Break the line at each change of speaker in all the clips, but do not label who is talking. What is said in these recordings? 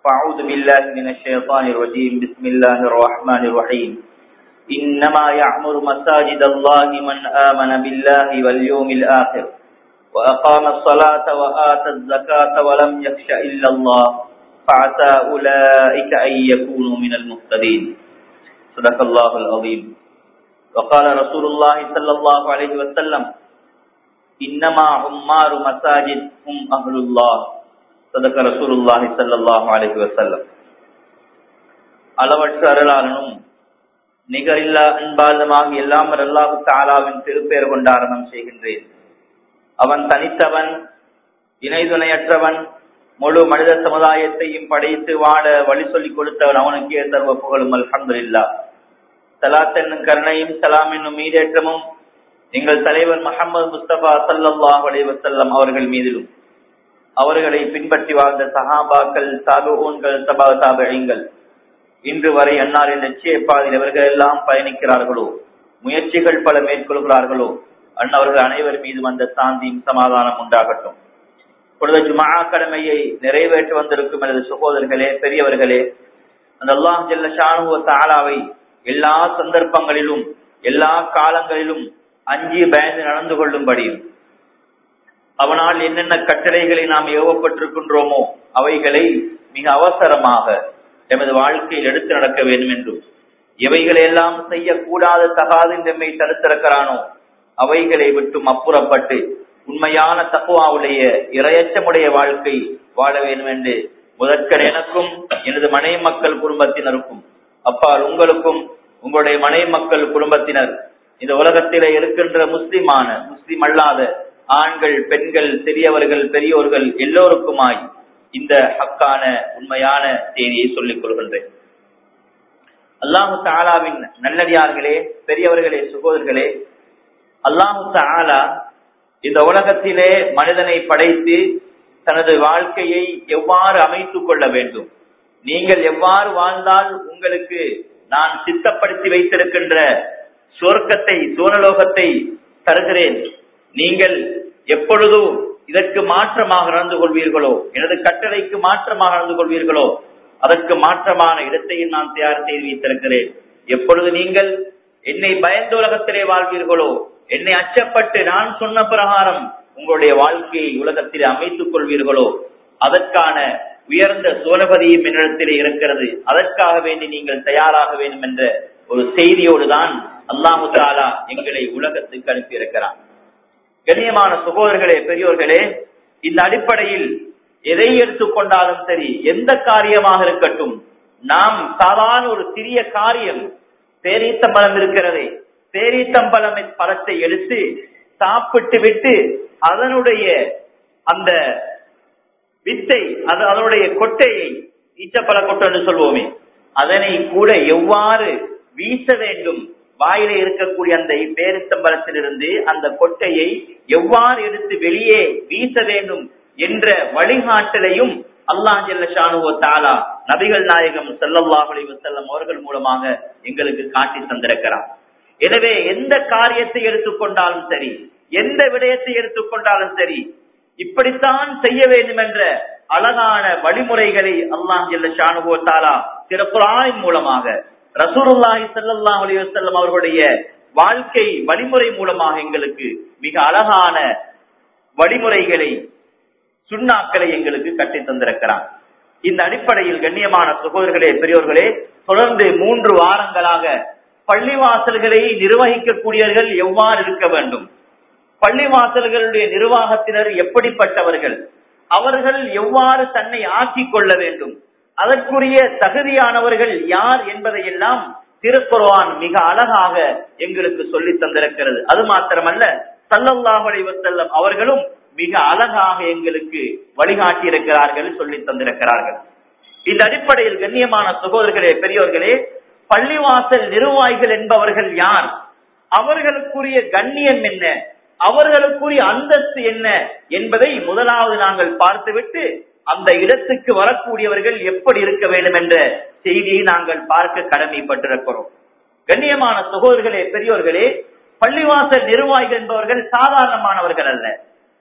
فأعوذ بالله من الشيطان الرجيم بسم الله الرحمن الرحيم إنما يعمر مساجد الله من آمن بالله واليوم الآخر وأقام الصلاة وآتى الزكاة ولم يخش إلا الله فعسى أولئك أن يكونوا من المهتدين صدق الله العظيم وقال رسول الله صلى الله عليه وسلم إنما عمار مساجد هم أهل الله صدق رسول الله صلى الله عليه وسلم அளவற்ற அருளாளனும் நிகரில்லா அன்பாளனுமாக எல்லாம் அல்லாஹு தாலாவின் திருப்பெயர் கொண்டு ஆரம்பம் செய்கின்றேன் அவன் தனித்தவன் இணை துணையற்றவன் முழு மனித சமுதாயத்தையும் படைத்து வாழ வழி சொல்லிக் கொடுத்தவன் அவனுக்கே சர்வ புகழும் அல்ஹம்துலில்லா சலாத் என்னும் கருணையும் சலாம் என்னும் மீதேற்றமும் எங்கள் தலைவர் முகமது முஸ்தபா சல்லாஹ் அலைவசல்லம் அவர்கள் மீதிலும் அவர்களை பின்பற்றி வாழ்ந்த சஹாபாக்கள் சாபுகூன்கள் சபா தாபகங்கள் இன்று வரை அன்னாரின் லட்சிய பாதையில் இவர்கள் எல்லாம் பயணிக்கிறார்களோ முயற்சிகள் பல மேற்கொள்கிறார்களோ அன்னவர்கள் அனைவர் மீதும் அந்த சாந்தியும் சமாதானம் உண்டாகட்டும் பொழுது ஜுமா கடமையை நிறைவேற்றி வந்திருக்கும் எனது சகோதரர்களே பெரியவர்களே அந்த அல்லாஹ் ஜெல்ல ஷானுவ தாலாவை எல்லா சந்தர்ப்பங்களிலும் எல்லா காலங்களிலும் அஞ்சி பயந்து நடந்து கொள்ளும்படியும் அவனால் என்னென்ன கட்டளைகளை நாம் ஏவப்பட்டிருக்கின்றோமோ அவைகளை மிக அவசரமாக எமது வாழ்க்கையில் எடுத்து நடக்க வேண்டும் என்றும் எவைகளை எல்லாம் செய்யக்கூடாத தகாது நம்மை தடுத்திருக்கிறானோ அவைகளை விட்டும் அப்புறப்பட்டு உண்மையான தப்புவாவுடைய இரையச்சமுடைய வாழ்க்கை வாழ வேண்டும் என்று முதற்கர் எனக்கும் எனது மனைவி மக்கள் குடும்பத்தினருக்கும் அப்பால் உங்களுக்கும் உங்களுடைய மனைவி மக்கள் குடும்பத்தினர் இந்த உலகத்திலே இருக்கின்ற முஸ்லிமான முஸ்லிம் அல்லாத ஆண்கள் பெண்கள் சிறியவர்கள் பெரியோர்கள் எல்லோருக்குமாய் இந்த ஹக்கான உண்மையான செய்தியை சொல்லிக் கொள்கின்றேன் அல்லாஹு தாலாவின் நல்லடியார்களே பெரியவர்களே சுகோதர்களே அல்லாஹு தாலா இந்த உலகத்திலே மனிதனை படைத்து தனது வாழ்க்கையை எவ்வாறு அமைத்துக் கொள்ள வேண்டும் நீங்கள் எவ்வாறு வாழ்ந்தால் உங்களுக்கு நான் சித்தப்படுத்தி வைத்திருக்கின்ற சொர்க்கத்தை சோனலோகத்தை தருகிறேன் நீங்கள் எப்பொழுதும் இதற்கு மாற்றமாக நடந்து கொள்வீர்களோ எனது கட்டளைக்கு மாற்றமாக நடந்து கொள்வீர்களோ அதற்கு மாற்றமான இடத்தையும் நான் தயார் செய்து வைத்திருக்கிறேன் எப்பொழுது நீங்கள் என்னை பயந்த உலகத்திலே வாழ்வீர்களோ என்னை அச்சப்பட்டு நான் சொன்ன பிரகாரம் உங்களுடைய வாழ்க்கையை உலகத்திலே அமைத்துக் கொள்வீர்களோ அதற்கான உயர்ந்த சோழபதியும் என்னிடத்திலே இருக்கிறது அதற்காக வேண்டி நீங்கள் தயாராக வேண்டும் என்ற ஒரு செய்தியோடு தான் அல்லாஹு தாலா எங்களை உலகத்துக்கு அனுப்பியிருக்கிறான் கண்ணியமான சகோதரர்களே பெரியோர்களே இந்த அடிப்படையில் எதை எடுத்துக்கொண்டாலும் சரி எந்த காரியமாக இருக்கட்டும் நாம் சாதாரண ஒரு சிறிய காரியம் பேரீத்தம்பழம் இருக்கிறதே பேரீத்தம்பழம் பழத்தை எடுத்து சாப்பிட்டு விட்டு அதனுடைய அந்த வித்தை அது அதனுடைய கொட்டையை ஈச்சப்பழ கொட்டை என்று சொல்வோமே அதனை கூட எவ்வாறு வீச வேண்டும் வாயில இருக்கக்கூடிய அந்த பேரித்தம்பலத்திலிருந்து அந்த கொட்டையை எவ்வாறு எடுத்து வெளியே வீச வேண்டும் என்ற வழிகாட்டலையும் அல்லாஹ் ஜெல்லஷானுவோ தாலா நபிகள் நாயகம் செல்லல்லாஹ் செல்லம் அவர்கள் மூலமாக எங்களுக்கு காட்டி தந்திருக்கிறார் எனவே எந்த காரியத்தை எடுத்துக்கொண்டாலும் சரி எந்த விடயத்தை எடுத்துக்கொண்டாலும் சரி இப்படித்தான் செய்ய வேண்டும் என்ற அழகான வழிமுறைகளை அல்லாஹ் ஜெல்ல ஷானுவோ தாலா திருக்குறானின் மூலமாக ரசூருல்லாஹி சல்லாஹ் அலிவசல்லம் அவர்களுடைய வாழ்க்கை வழிமுறை மூலமாக எங்களுக்கு மிக அழகான வழிமுறைகளை சுண்ணாக்களை எங்களுக்கு கட்டி தந்திருக்கிறான் இந்த அடிப்படையில் கண்ணியமான சகோதரர்களே பெரியோர்களே தொடர்ந்து மூன்று வாரங்களாக பள்ளிவாசல்களை நிர்வகிக்கக்கூடியவர்கள் எவ்வாறு இருக்க வேண்டும் பள்ளிவாசல்களுடைய நிர்வாகத்தினர் எப்படிப்பட்டவர்கள் அவர்கள் எவ்வாறு தன்னை ஆக்கிக் கொள்ள வேண்டும் அதற்குரிய தகுதியானவர்கள் யார் என்பதையெல்லாம் திருக்குர்ஆன் மிக அழகாக எங்களுக்கு சொல்லி தந்திருக்கிறது அது மாத்திரமல்ல சல்லல்லாஹு அலைஹி வஸல்லம் அவர்களும் மிக அழகாக எங்களுக்கு வழிகாட்டி இருக்கிறார்கள் சொல்லி தந்திருக்கிறார்கள் இந்த அடிப்படையில் கண்ணியமான சகோதரர்களே பெரியோர்களே பள்ளிவாசல் நிர்வாகிகள் என்பவர்கள் யார் அவர்களுக்குரிய கண்ணியம் என்ன அவர்களுக்குரிய அந்தஸ்து என்ன என்பதை முதலாவது நாங்கள் பார்த்துவிட்டு அந்த இடத்துக்கு வரக்கூடியவர்கள் எப்படி இருக்க வேண்டும் என்ற செய்தியை நாங்கள் பார்க்க கடமைப்பட்டிருக்கிறோம் கண்ணியமான சகோதரர்களே பெரியோர்களே பள்ளிவாசல் நிர்வாகிகள் என்பவர்கள் சாதாரணமானவர்கள் அல்ல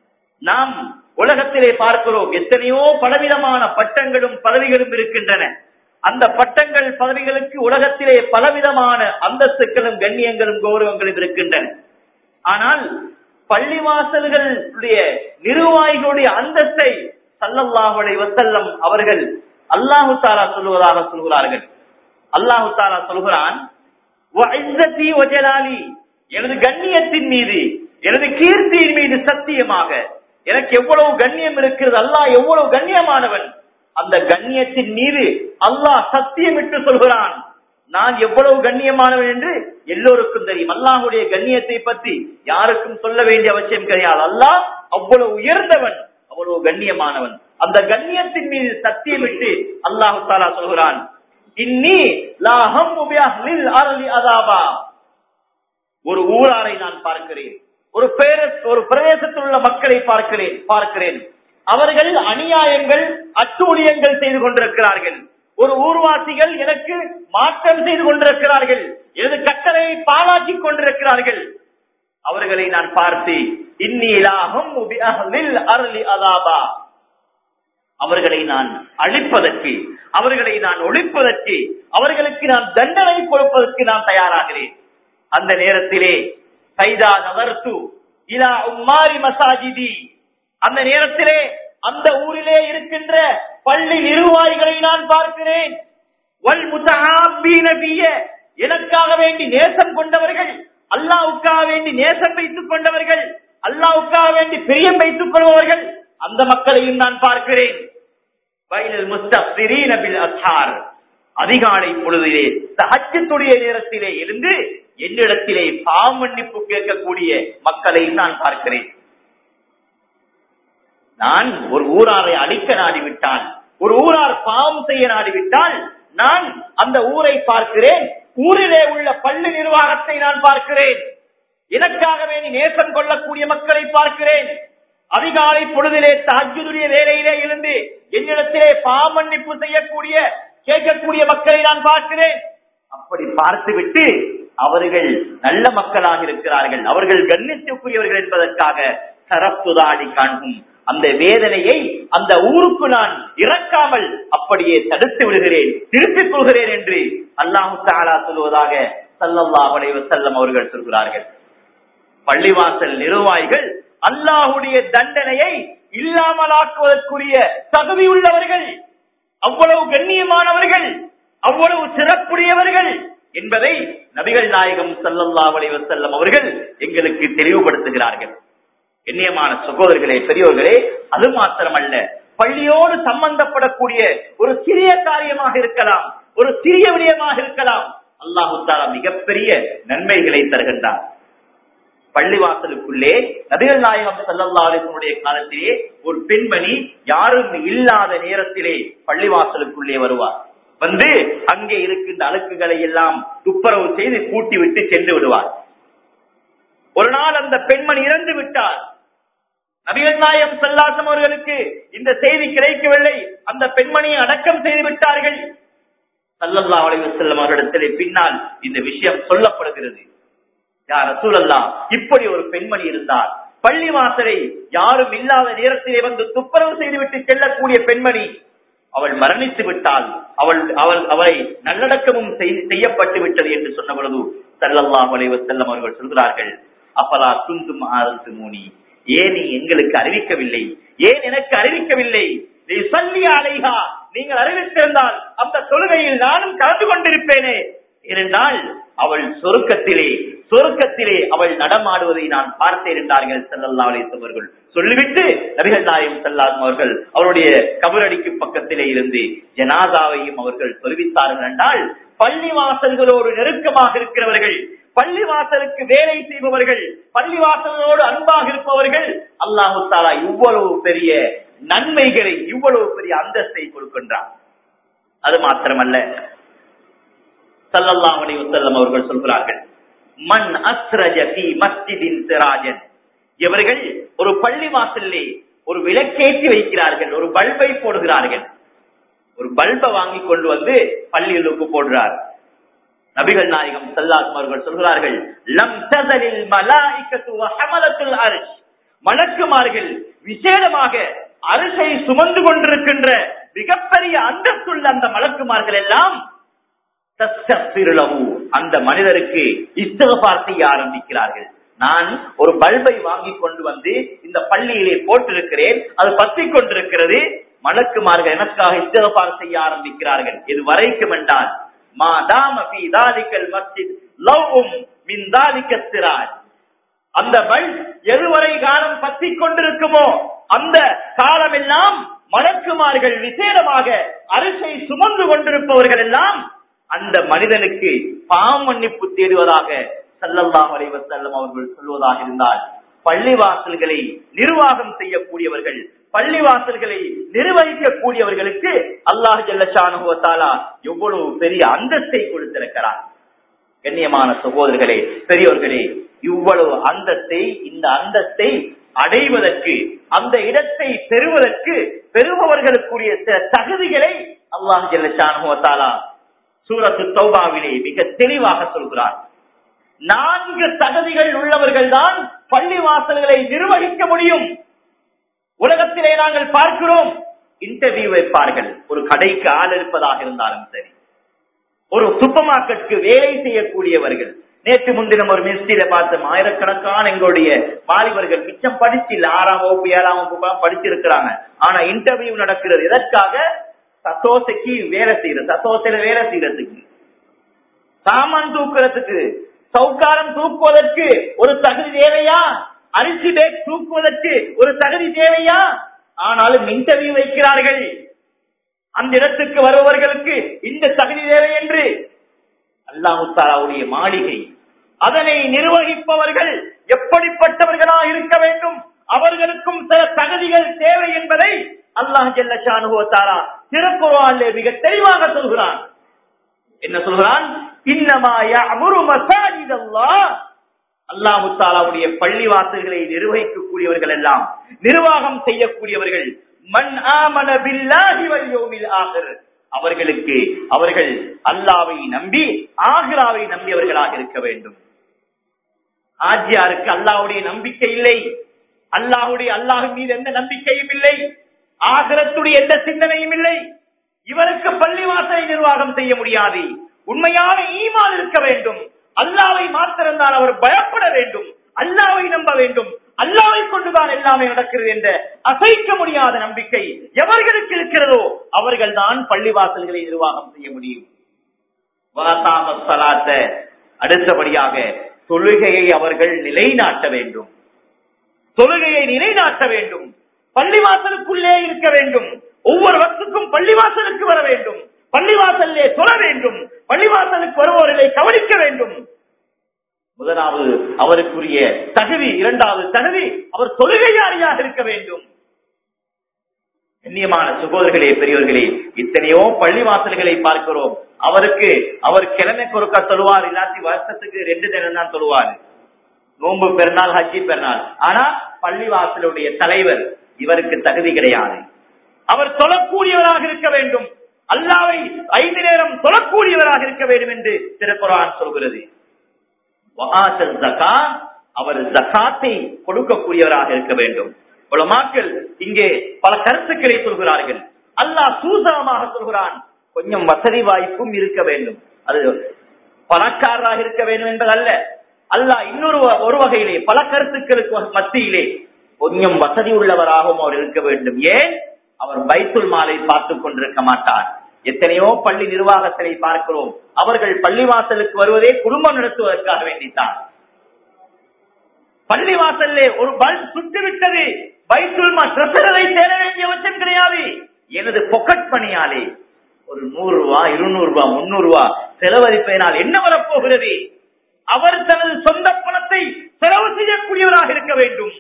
நாம் உலகத்திலே பார்க்கிறோம் எத்தனையோ பலவிதமான பட்டங்களும் பதவிகளும் இருக்கின்றன அந்த பட்டங்கள் பதவிகளுக்கு உலகத்திலே பலவிதமான அந்தஸ்துகளும் கண்ணியங்களும் கௌரவங்களும் இருக்கின்றன ஆனால் பள்ளிவாசல்களுடைய நிர்வாகிகளுடைய அந்தஸ்தை சல்லல்லாஹுடைய வசல்லம் அவர்கள் அல்லாஹு தாலா சொல்லுவதாக சொல்கிறார்கள் அல்லாஹு தாலா சொல்கிறான் எனது கண்ணியத்தின் மீது எனது கீர்த்தியின் மீது சத்தியமாக எனக்கு எவ்வளவு கண்ணியம் இருக்கிறது அல்லாஹ் எவ்வளவு கண்ணியமானவன் அந்த கண்ணியத்தின் மீது அல்லாஹ் சத்தியமிட்டு சொல்கிறான் நான் எவ்வளவு கண்ணியமானவன் என்று எல்லோருக்கும் தெரியும் அல்லாஹுடைய கண்ணியத்தை பற்றி யாருக்கும் சொல்ல வேண்டிய அவசியம் கிடையாது அல்லாஹ் அவ்வளவு உயர்ந்தவன் அவ்வளவு கண்ணியமானவன் அந்த கண்ணியத்தின் மீது சத்தியமிட்டு அல்லாஹு தாலா சொல்கிறான் இன்னி லாஹம் அதாபா ஒரு ஊராரை நான் பார்க்கிறேன் ஒரு பேர ஒரு பிரதேசத்தில் உள்ள மக்களை பார்க்கிறேன் பார்க்கிறேன் அவர்கள் அநியாயங்கள் அட்டூழியங்கள் செய்து கொண்டிருக்கிறார்கள் ஒரு ஊர்வாசிகள் எனக்கு மாற்றம் செய்து கொண்டிருக்கிறார்கள் எனது கட்டளையை பாழாக்கிக் கொண்டிருக்கிறார்கள் அவர்களை நான் பார்த்து இன்னிலாகும் அருளி அதாபா அவர்களை நான் அழிப்பதற்கு அவர்களை நான் ஒழிப்பதற்கு அவர்களுக்கு நான் தண்டனை கொடுப்பதற்கு நான் தயாராகிறேன் அந்த நேரத்திலே கைதா நவர்த்து இலா உம்மாரி மசாஜிதி அந்த நேரத்திலே அந்த ஊரிலே இருக்கின்ற பள்ளி நிர்வாகிகளை நான் பார்க்கிறேன் வல் முத்தஹாபீன பிய எனக்காக வேண்டி நேசம் கொண்டவர்கள் அல்லாவுக்காக வேண்டி நேசம் வைத்துக் கொண்டவர்கள் அல்லாவுக்காக வேண்டி பிரியம் வைத்துக் கொள்பவர்கள் அந்த மக்களையும் நான் பார்க்கிறேன் வயலில் முஸ்தபிரீன பில் அஸ்ஹார் அதிகாலை பொழுதிலே சஹஜத்துடைய நேரத்திலே இருந்து என்னிடத்திலே பாவமன்னிப்பு கேட்கக்கூடிய மக்களை நான் பார்க்கிறேன் நான் ஒரு ஊராரை அழிக்க நாடிவிட்டால் ஒரு ஊரார் பாவம் செய்ய நாடிவிட்டால் நான் அந்த ஊரை பார்க்கிறேன் ஊரிலே உள்ள பள்ளி நிர்வாகத்தை நான் பார்க்கிறேன் எனக்காக வேண்டி நேசம் கொள்ளக்கூடிய மக்களை பார்க்கிறேன் அதிகாலை பொழுதிலே தாஜுடைய வேலையிலே இருந்து என்னிடத்திலே பாவமன்னிப்பு செய்யக்கூடிய கேட்கக்கூடிய மக்களை நான் பார்க்கிறேன் அப்படி பார்த்துவிட்டு அவர்கள் நல்ல மக்களாக இருக்கிறார்கள் அவர்கள் கண்ணியத்துக்குரியவர்கள் என்பதற்காக சரப்புதாடி காண்கும் அந்த வேதனையை அந்த ஊருக்கு நான் இறக்காமல் அப்படியே தடுத்து விடுகிறேன் திருப்பிக் கொள்கிறேன் என்று அல்லாஹு தாலா சொல்வதாக சல்லல்லாஹ் செல்லம் அவர்கள் சொல்கிறார்கள் பள்ளிவாசல் நிர்வாகிகள் அல்லாஹுடைய தண்டனையை இல்லாமலாக்குவதற்குரிய தகுதி உள்ளவர்கள் அவ்வளவு கண்ணியமானவர்கள் அவ்வளவு சிறப்புடையவர்கள் என்பதை நபிகள் நாயகம் சல்லல்லா செல்லம் அவர்கள் எங்களுக்கு தெளிவுபடுத்துகிறார்கள் கண்ணியமான சகோதரர்களே பெரியோர்களே அது மாத்திரமல்ல பள்ளியோடு சம்பந்தப்படக்கூடிய ஒரு சிறிய காரியமாக இருக்கலாம் ஒரு சிறிய விடயமாக இருக்கலாம் அல்லாஹு தாலா மிகப்பெரிய நன்மைகளை தருகின்றார் பள்ளிவாசலுக்குள்ளே நபிகள் நாயகம் சல்லல்லாஹுடைய காலத்திலே ஒரு பெண்மணி யாரும் இல்லாத நேரத்திலே பள்ளிவாசலுக்குள்ளே வருவார் வந்து அங்கே இருக்கின்ற அழுக்குகளை எல்லாம் துப்புரவு செய்து கூட்டி விட்டு சென்று விடுவார் ஒரு நாள் அந்த பெண்மணி இறந்து விட்டார் நபிகள் நாயகம் சல்லாசம் அவர்களுக்கு இந்த செய்தி கிடைக்கவில்லை அந்த பெண்மணியை அடக்கம் செய்து விட்டார்கள் சல்லல்லா அலைவு செல்லம் அவர்களிடத்திலே பின்னால் இந்த விஷயம் சொல்லப்படுகிறது யார் ரசூலல்லா இப்படி ஒரு பெண்மணி இருந்தார் பள்ளி வாசலை யாரும் இல்லாத நேரத்திலே வந்து துப்புரவு செய்துவிட்டு செல்லக்கூடிய பெண்மணி அவள் மரணித்து விட்டால் அவள் அவள் அவளை நல்லடக்கமும் செய்யப்பட்டு விட்டது என்று சொன்ன பொழுது சல்லல்லா அலைவ செல்லம் அவர்கள் சொல்கிறார்கள் அப்பலா துந்தும் ஆரத்து மூனி ஏன் நீ எங்களுக்கு அறிவிக்கவில்லை ஏன் எனக்கு அறிவிக்கவில்லை நீ சொல்லி அலைகா நீங்கள் அறிவித்திருந்தால் அந்த தொழுகையில் நானும் கலந்து கொண்டிருப்பேனே ஏனென்றால் அவள் சொருக்கத்திலே சொருக்கத்திலே அவள் நடமாடுவதை நான் பார்த்தேன் என்றார்கள் செல்லல்லா அலிசவர்கள் சொல்லிவிட்டு நபிகள் நாயம் செல்லாதும் அவர்கள் அவருடைய கபரடிக்கு பக்கத்திலே இருந்து ஜனாதாவையும் அவர்கள் தொழுவித்தார்கள் என்றால் பள்ளி வாசல்களோடு நெருக்கமாக இருக்கிறவர்கள் பள்ளி வாசலுக்கு வேலை செய்பவர்கள் பள்ளி வாசலோடு அன்பாக இருப்பவர்கள் அல்லாஹு தாலா இவ்வளவு பெரிய நன்மைகளை இவ்வளவு பெரிய அந்தஸ்தை கொடுக்கின்றார் அது மாத்திரமல்ல சல்லல்லாஹ் அலைஹி வஸல்லம் அவர்கள் சொல்கிறார்கள் மன் அஸ்ரஜ ஃபீ மஸ்ஜிதின் சிராஜன் இவர்கள் ஒரு பள்ளி வாசல்லே ஒரு விளக்கேற்றி வைக்கிறார்கள் ஒரு பல்பை போடுகிறார்கள் ஒரு பல்பை வாங்கி கொண்டு வந்து பள்ளிகளுக்கு போடுறார் நபிகள் நாயகம் சல்லாஸ் அவர்கள் சொல்கிறார்கள் லம் ததலில் மலாயிக்கத்து வ ஹமலத்துல் அர்ஷ் மலக்குமார்கள் விசேடமாக அரிசை சுமந்து கொண்டிருக்கின்ற மிகப்பெரிய அந்தஸ்துள்ள அந்த மலக்குமார்கள் எல்லாம் தஸ்தக்பிருலஹு, அந்த மனிதருக்கு இஸ்தகபார் செய்ய ஆரம்பிக்கிறார்கள் நான் ஒரு பல்பை வாங்கி கொண்டு வந்து இந்த பள்ளியிலே போட்டிருக்கிறேன் அது பத்திக் கொண்டிருக்கிறது மலக்குமார்கள் எனக்காக இஸ்தகபார் செய்ய ஆரம்பிக்கிறார்கள் இது வரைக்கும் என்றால் மாதாம ஃபீ தாலிகல் மஸ்ஜித் லவ்வும் மின் தாலிக சிராஜ் அந்த பல்ப் எதுவரை காலம் பத்திக் கொண்டிருக்குமோ அந்த காலமெல்லாம் மலக்குமார்கள் விசேடமாக அரிசை சுமந்து கொண்டிருப்பவர்கள் எல்லாம் அந்த மனிதனுக்கு பாவம் மன்னிப்பு தேடுவதாக ஸல்லல்லாஹு அலைஹி வஸல்லம் அவர்கள் சொல்வதாக இருந்தால் பள்ளிவாசல்களை நிர்வாகம் செய்யக்கூடியவர்கள் பள்ளிவாசல்களை நிர்வகிக்கக்கூடியவர்களுக்கு அல்லாஹ் ஜல்லஷானுஹு வ தஆலா எவ்வளவு பெரிய அந்தஸ்தை கொடுத்திருக்கிறார் கண்ணியமான சகோதரர்களே பெரியோர்களே இவ்வளவு அந்தத்தை இந்த அந்தத்தை அடைவதற்கு அந்த இடத்தை பெறுவதற்கு பெறுபவர்களுக்குரிய சில தகுதிகளை அல்லாஹ் ஜல்லஷானுவத்தாலா சூரத்து தௌபாவிலே மிக தெளிவாக சொல்கிறார் நான்கு தகுதிகள் உள்ளவர்கள் தான் பள்ளி வாசல்களை நிர்வகிக்க முடியும் உலகத்திலே நாங்கள் பார்க்கிறோம் இன்டர்வியூ வைப்பார்கள் ஒரு கடைக்கு ஆள் இருப்பதாக இருந்தாலும் சரி ஒரு சூப்பர் மார்க்கெட்டுக்கு வேலை செய்யக்கூடியவர்கள் நேற்று முன்தினம் ஒரு மினிஸ்ட்ரியில பார்த்தோம் ஆயிரக்கணக்கான எங்களுடைய வாலிபர்கள் மிச்சம் படிச்சு இல்ல ஆறாம் வகுப்பு ஏழாம் வகுப்பு படிச்சிருக்கிறாங்க ஆனா இன்டர்வியூ நடக்கிறது எதற்காக சத்தோசைக்கு வேலை செய்யறது சத்தோசையில வேலை செய்யறதுக்கு சாமான் தூக்குறதுக்கு சவுக்காரம் தூக்குவதற்கு ஒரு தகுதி தேவையா அரிசி பேக் தூக்குவதற்கு ஒரு தகுதி தேவையா ஆனாலும் இன்டர்வியூ வைக்கிறார்கள் அந்த இடத்துக்கு வருபவர்களுக்கு இந்த தகுதி தேவை என்று அல்லாஹு தாலாவுடைய மாளிகை அதனை நிர்வகிப்பவர்கள் எப்படிப்பட்டவர்களாக இருக்க வேண்டும் அவர்களுக்கும் சில தகுதிகள் தேவை என்பதை அல்லாஹ் ஜல்லஷானுவத்தாரா திருக்குறானிலே மிக தெளிவாக சொல்கிறான் என்ன சொல்கிறான் இன்னமாய அமுரு மசாஜிதல்லாஹ் அல்லாஹு தாலாவுடைய பள்ளி வாசல்களை நிர்வகிக்கக்கூடியவர்கள் எல்லாம் நிர்வாகம் செய்யக்கூடியவர்கள் மன் ஆமன பில்லாஹி வல் யௌமில் ஆகிர் அவர்களுக்கு அவர்கள் அல்லாவை நம்பி ஆகிராவை நம்பியவர்களாக இருக்க வேண்டும் ஆஜியாருக்கு அல்லாவுடைய நம்பிக்கை இல்லை அல்லாஹுடைய அல்லாஹ் மீது எந்த நம்பிக்கையும் இல்லை ஆகிரத்துடைய எந்த சிந்தனையும் இல்லை இவருக்கு பள்ளிவாசலை நிர்வாகம் செய்ய முடியாது உண்மையான ஈமான் இருக்க வேண்டும் அல்லாவை மாத்திருந்தால் அவர் பயப்பட வேண்டும் அல்லாவை நம்ப வேண்டும் அல்லாவை கொண்டுதான் எல்லாமே நடக்கிறது என்ற அசைக்க முடியாத நம்பிக்கை எவர்களுக்கு இருக்கிறதோ அவர்கள் தான் பள்ளிவாசல்களை நிர்வாகம் செய்ய முடியும் வாசாம சலாத்த அடுத்தபடியாக தொழுகையை அவர்கள் நிலைநாட்ட வேண்டும் தொழுகையை நிலைநாட்ட வேண்டும் பள்ளிவாசலுக்குள்ளே இருக்க வேண்டும் ஒவ்வொரு வக்துக்கும் பள்ளிவாசலுக்கு வர வேண்டும் பள்ளிவாசலிலே தொழ வேண்டும் பள்ளிவாசலுக்கு வருவோர்களை கவனிக்க வேண்டும் முதலாவது அவருக்குரிய தகுதி இரண்டாவது தகுதி அவர் தொழுகையாளியாக இருக்க வேண்டும் கண்ணியமான சுகோதர்களே பெரியவர்களே இத்தனையோ பள்ளிவாசல்களை பார்க்கிறோம் அவருக்கு அவர் கிழமைக்கு ஒருக்கா தொழுவார் இல்லாட்டி வருஷத்துக்கு ரெண்டு தினம் தான் தொழுவார் நோன்பு பெருநாள் ஹஜ்ஜி பெருநாள் ஆனா பள்ளிவாசலுடைய தலைவர் இவருக்கு தகுதி கிடையாது அவர் தொழக்கூடியவராக இருக்க வேண்டும் அல்லாவை ஐந்து நேரம் தொழக்கூடியவராக இருக்க வேண்டும் என்று திருக்குறான் சொல்கிறது வகாசல் ஜகா அவர் ஜகாத்தை கொடுக்கக்கூடியவராக இருக்க வேண்டும் உலமாக்கள் இங்கே பல கருத்துக்களை சொல்கிறார்கள் அல்லாஹ் சூசகமாக சொல்கிறான் கொஞ்சம் வசதி வாய்ப்பும் இருக்க வேண்டும் அது பணக்காரராக இருக்க வேண்டும் என்பதல்ல அல்லாஹ் இன்னொரு வ- ஒரு வகையிலே பல கருத்துக்களுக்கு மத்தியிலே கொஞ்சம் வசதி உள்ளவராகவும் அவர் இருக்க வேண்டும் ஏன் அவர் பைத்துல் மாலை பார்த்துக் கொண்டிருக்க மாட்டார் எத்தனையோ பள்ளி நிர்வாகத்தினை பார்க்கிறோம் அவர்கள் பள்ளிவாசலுக்கு வருவதே குடும்பம் நடத்துவதற்காக வேண்டித்தான் பள்ளிவாசல்லே ஒரு பல்ப் சுட்டு விட்டது பைத்துல் மா ட்ரெஷரரை தேட வேண்டிய அவசியம் கிடையாது எனது பொக்கெட் பணியாலே ஒரு நூறு ரூபாய் இருநூறு ரூபாய் முன்னூறு ரூபாய் செலவழிப்பதனால் என்ன வரப்போகிறது அவர் தனது சொந்த பணத்தை செலவு செய்யக்கூடியவராக இருக்க வேண்டும்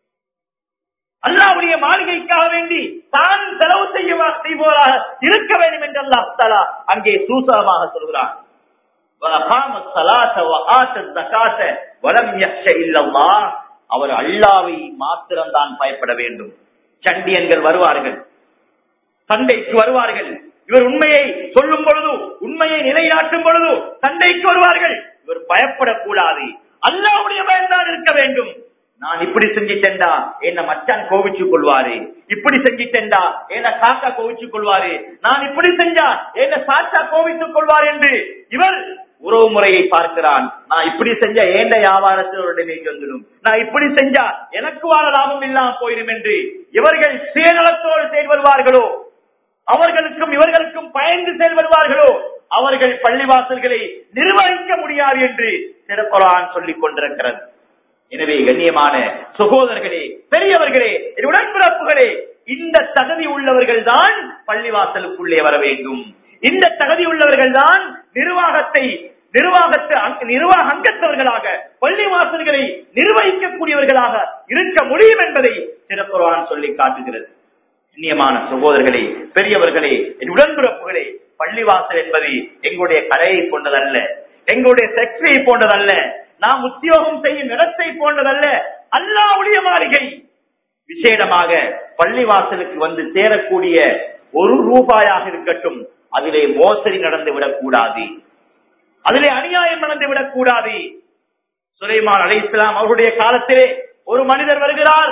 அல்லாவுடைய மாளிகைக்காக வேண்டி தான் செலவு செய்ய செய்பவராக இருக்க வேண்டும் என்று அல்லாஹ் தஆலா அங்கே சூசகமாக சொல்கிறான் وَأَقَامَ الصَّلَاةَ وَآتَ الزَّكَاةَ وَلَمْ يَخْشَ إِلَّا اللَّهَ அவர் அல்லாவை மாத்திரம்தான் பயப்பட வேண்டும் சண்டியன்கள் வருவார்கள் சண்டைக்கு வருவார்கள் இவர் உண்மையை சொல்லும் பொழுது உண்மையை நிலைநாட்டும் பொழுது சண்டைக்கு வருவார்கள் இவர் பயப்படக்கூடாது அல்லாவுடைய பயன்தான் இருக்க வேண்டும் நான் இப்படி செஞ்சிட்டேன்டா என்ன மச்சான் கோவிச்சு கொள்வாரு இப்படி செஞ்சிட்டேன்டா என்ன காக்கா கோவிச்சு கொள்வாரு நான் இப்படி செஞ்சா என்ன சாச்சா கோவித்துக் கொள்வார் என்று இவர் உறவு முறையை பார்க்கிறான் நான் இப்படி செஞ்சா ஏண்ட வியாபாரத்தில் ஒரு நிலைக்கு வந்துடும் நான் இப்படி செஞ்சா எனக்கு வாழ லாபம் இல்லாம போயிடும் என்று இவர்கள் சுயநலத்தோடு செயல்படுவார்களோ அவர்களுக்கும் இவர்களுக்கும் பயந்து செயல்படுவார்களோ அவர்கள் பள்ளிவாசல்களை நிர்வகிக்க முடியாது என்று திருக்குறான் சொல்லிக் கொண்டிருக்கிறது எனவே கண்ணியமான சகோதரர்களே பெரியவர்களே என் உடன்பிறப்புகளே இந்த தகுதி உள்ளவர்கள் தான் பள்ளிவாசலுக்குள்ளே வர வேண்டும் இந்த தகுதி உள்ளவர்கள் தான் நிர்வாகத்தை நிர்வாகத்தை அங்க- நிர்வாக அங்கத்தவர்களாக பள்ளிவாசல்களை நிர்வகிக்கக்கூடியவர்களாக இருக்க முடியும் என்பதை திருக்குறான் சொல்லி காட்டுகிறது கண்ணியமான சகோதரர்களே பெரியவர்களே என் உடன்பிறப்புகளே பள்ளிவாசல் என்பது எங்களுடைய கடையை போன்றதல்ல எங்களுடைய செக்டரியை போன்றதல்ல நாம் உத்தியோகம் செய்யும் இடத்தை போன்றதல்ல அல்லாவுடைய மாளிகை விசேடமாக பள்ளிவாசலுக்கு வந்து சேரக்கூடிய ஒரு ரூபாயாக இருக்கட்டும் அதிலே மோசடி நடந்து விடக்கூடாது அதிலே அநியாயம் நடந்து விடக்கூடாது சுலைமான் அலை இஸ்லாம் அவருடைய காலத்திலே ஒரு மனிதர் வருகிறார்